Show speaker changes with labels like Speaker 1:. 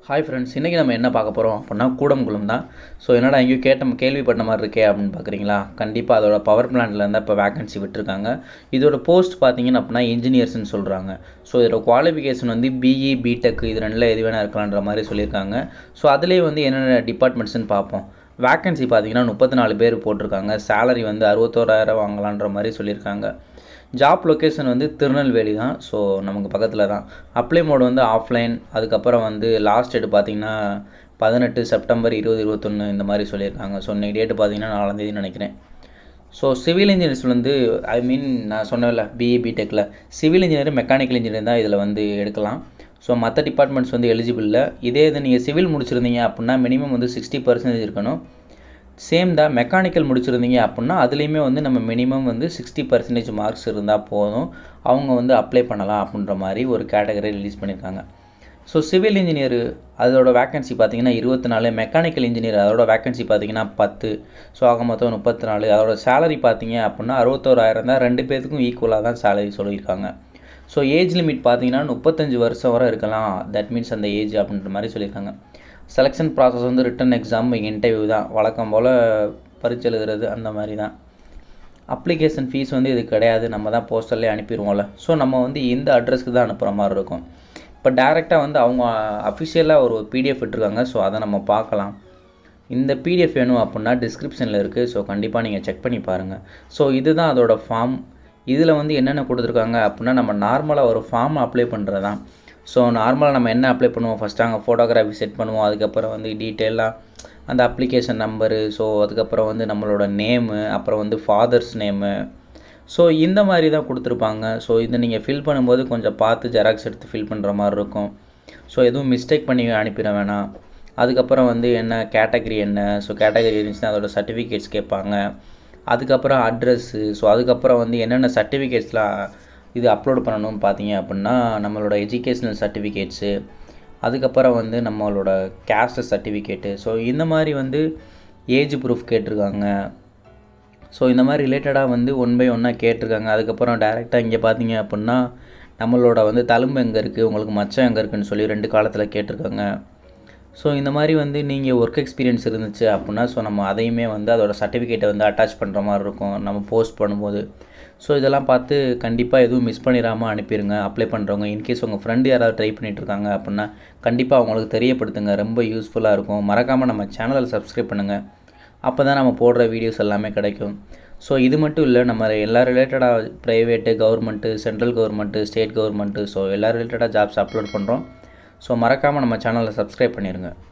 Speaker 1: hi friends இன்றைக்கி நம்ம என்ன பார்க்க போகிறோம் அப்படின்னா கூடங்குளம் தான் ஸோ என்னடா எங்கேயோ கேட்ட கேள்விப்பட்ட மாதிரி இருக்கே அப்படின்னு பார்க்குறீங்களா கண்டிப்பாக அதோட பவர் பிளான்ட்டில் இருந்தால் இப்போ வேகன்சி விட்டுருக்காங்க இதோட போஸ்ட் பார்த்தீங்கன்னா அப்படின்னா இன்ஜினியர்ஸ்னு சொல்கிறாங்க ஸோ இதோட குவாலிஃபிகேஷன் வந்து பிஇ பிடெக் இது ரெண்டில் எது வேணால் இருக்கலான்ற மாதிரி சொல்லியிருக்காங்க ஸோ அதுலேயே வந்து என்னென்ன டிபார்ட்மெண்ட்ஸ்னு பார்ப்போம் வேக்கன்சி பார்த்தீங்கன்னா முப்பத்தி நாலு பேர் போட்டிருக்காங்க சேலரி வந்து அறுபத்தோராயிரம் வாங்கலான்ற மாதிரி சொல்லியிருக்காங்க ஜாப் லொக்கேஷன் வந்து திருநெல்வேலி தான் ஸோ நமக்கு பக்கத்தில் தான் அப்ளை மோடு வந்து ஆஃப்லைன் அதுக்கப்புறம் வந்து லாஸ்ட் டேட் பார்த்தீங்கன்னா பதினெட்டு செப்டம்பர் இருபது இருபத்தொன்று இந்த மாதிரி சொல்லியிருக்காங்க ஸோ இன்னைக்கு டேட்டு பார்த்தீங்கன்னா நாலாந்தேதி நினைக்கிறேன் ஸோ சிவில் இன்ஜினியர்ஸ் வந்து ஐ மீன் நான் சொன்னேன்ல பிஇ பிடெக்கில் சிவில் இன்ஜினியர் மெக்கானிக்கல் இன்ஜினியர் தான் இதில் வந்து எடுக்கலாம் ஸோ மற்ற டிபார்ட்மெண்ட்ஸ் வந்து எலிஜிபிள் இல்லை இதே இது நீங்கள் சிவில் முடிச்சிருந்தீங்க அப்படின்னா மினிமம் வந்து சிக்ஸ்டி பர்சன்டேஜ் இருக்கணும் சேம் தான் மெக்கானிக்கல் முடிச்சிருந்தீங்க அப்படின்னா அதுலேயுமே வந்து நம்ம மினிமம் வந்து சிக்ஸ்டி பர்சன்டேஜ் மார்க்ஸ் இருந்தால் போதும் அவங்க வந்து அப்ளை பண்ணலாம் அப்படின்ற மாதிரி ஒரு கேட்டகரி ரிலீஸ் பண்ணியிருக்காங்க ஸோ சிவில் இன்ஜினியர் அதோட வேக்கன்சி பார்த்தீங்கன்னா இருபத்தி நாலு மெக்கானிக்கல் இன்ஜினியர் அதோட வேக்கன்சி பார்த்தீங்கன்னா பத்து ஸோ ஆக மொத்தம் முப்பத்தி நாலு அதோட சேலரி பார்த்தீங்க அப்படின்னா அறுபத்தோராயிரம் தான் ரெண்டு பேர்த்துக்கும் ஈக்குவலாக தான் சேலரி சொல்லியிருக்காங்க ஸோ ஏஜ் லிமிட் பார்த்தீங்கன்னா முப்பத்தஞ்சு வருஷம் வரை இருக்கலாம் தட் மீன்ஸ் அந்த ஏஜ் அப்படின்ற மாதிரி சொல்லியிருக்காங்க செலெக்ஷன் ப்ராசஸ் வந்து ரிட்டன் எக்ஸாம் இன்டர்வியூ தான் வழக்கம் போல் பரீட்சை எழுதுறது அந்த மாதிரி தான் அப்ளிகேஷன் ஃபீஸ் வந்து இது கிடையாது நம்ம தான் போஸ்டர்லேயே அனுப்பிடுவோம்ல ஸோ நம்ம வந்து இந்த அட்ரஸ்க்கு தான் அனுப்புகிற மாதிரி இருக்கும் இப்போ டேரெக்டாக வந்து அவங்க அஃபிஷியலாக ஒரு பிடிஎஃப் விட்டுருக்காங்க ஸோ அதை நம்ம பார்க்கலாம் இந்த பிடிஎஃப் வேணும் அப்படின்னா டிஸ்கிரிப்ஷனில் இருக்குது ஸோ கண்டிப்பாக நீங்கள் செக் பண்ணி பாருங்கள் ஸோ இதுதான் அதோட ஃபார்ம் இதில் வந்து என்னென்ன கொடுத்துருக்காங்க அப்படின்னா நம்ம நார்மலாக ஒரு ஃபார்ம் அப்ளை பண்ணுறது தான் ஸோ நார்மலாக நம்ம என்ன அப்ளை பண்ணுவோம் ஃபஸ்ட்டு அங்கே ஃபோட்டோகிராஃபி செட் பண்ணுவோம் அதுக்கப்புறம் வந்து டீட்டெயிலாக அந்த அப்ளிகேஷன் நம்பரு ஸோ அதுக்கப்புறம் வந்து நம்மளோட நேமு அப்புறம் வந்து ஃபாதர்ஸ் நேமு ஸோ இந்த மாதிரி தான் கொடுத்துருப்பாங்க ஸோ இதை நீங்கள் ஃபில் பண்ணும்போது கொஞ்சம் பார்த்து ஜெராக்ஸ் எடுத்து ஃபில் பண்ணுற மாதிரி இருக்கும் ஸோ எதுவும் மிஸ்டேக் பண்ணி அனுப்பிட வேணாம் அதுக்கப்புறம் வந்து என்ன கேட்டகரி என்ன ஸோ கேட்டகரி இருந்துச்சுன்னா அதோட சர்டிஃபிகேட்ஸ் கேட்பாங்க அதுக்கப்புறம் அட்ரஸ்ஸு ஸோ அதுக்கப்புறம் வந்து என்னென்ன சர்டிஃபிகேட்ஸ்லாம் இது அப்லோட் பண்ணணும்னு பார்த்தீங்க அப்படின்னா நம்மளோட எஜுகேஷ்னல் சர்டிஃபிகேட்ஸு அதுக்கப்புறம் வந்து நம்மளோட கேஸ்ட் சர்டிஃபிகேட்டு ஸோ இந்த மாதிரி வந்து ஏஜ் ப்ரூஃப் கேட்டிருக்காங்க ஸோ இந்த மாதிரி ரிலேட்டடாக வந்து ஒன் பை ஒன்னாக கேட்டிருக்காங்க அதுக்கப்புறம் டேரெக்டாக இங்கே பார்த்தீங்க அப்படின்னா நம்மளோட வந்து தழும்பு எங்கே இருக்குது உங்களுக்கு மச்சம் எங்கே இருக்குதுன்னு சொல்லி ரெண்டு காலத்தில் கேட்டிருக்காங்க ஸோ இந்த மாதிரி வந்து நீங்கள் ஒர்க் எக்ஸ்பீரியன்ஸ் இருந்துச்சு அப்படின்னா ஸோ நம்ம அதையுமே வந்து அதோட சர்டிஃபிகேட்டை வந்து அட்டாச் பண்ணுற மாதிரி இருக்கும் நம்ம போஸ்ட் பண்ணும்போது ஸோ இதெல்லாம் பார்த்து கண்டிப்பாக எதுவும் மிஸ் பண்ணிடாமல் அனுப்பிடுங்க அப்ளை பண்ணுறவங்க இன்கேஸ் உங்கள் ஃப்ரெண்டு யாராவது ட்ரை பண்ணிகிட்ருக்காங்க அப்படின்னா கண்டிப்பாக அவங்களுக்கு தெரியப்படுத்துங்க ரொம்ப யூஸ்ஃபுல்லாக இருக்கும் மறக்காமல் நம்ம சேனலை சப்ஸ்கிரைப் பண்ணுங்கள் அப்போ தான் நம்ம போடுற வீடியோஸ் எல்லாமே கிடைக்கும் ஸோ இது மட்டும் இல்லை நம்ம எல்லா ரிலேட்டடாக private government central government state government so எல்லா ரிலேட்டடாக ஜாப்ஸ் அப்லோட் பண்ணுறோம் ஸோ மறக்காமல் நம்ம சேனலை சப்ஸ்கிரைப் பண்ணிடுங்க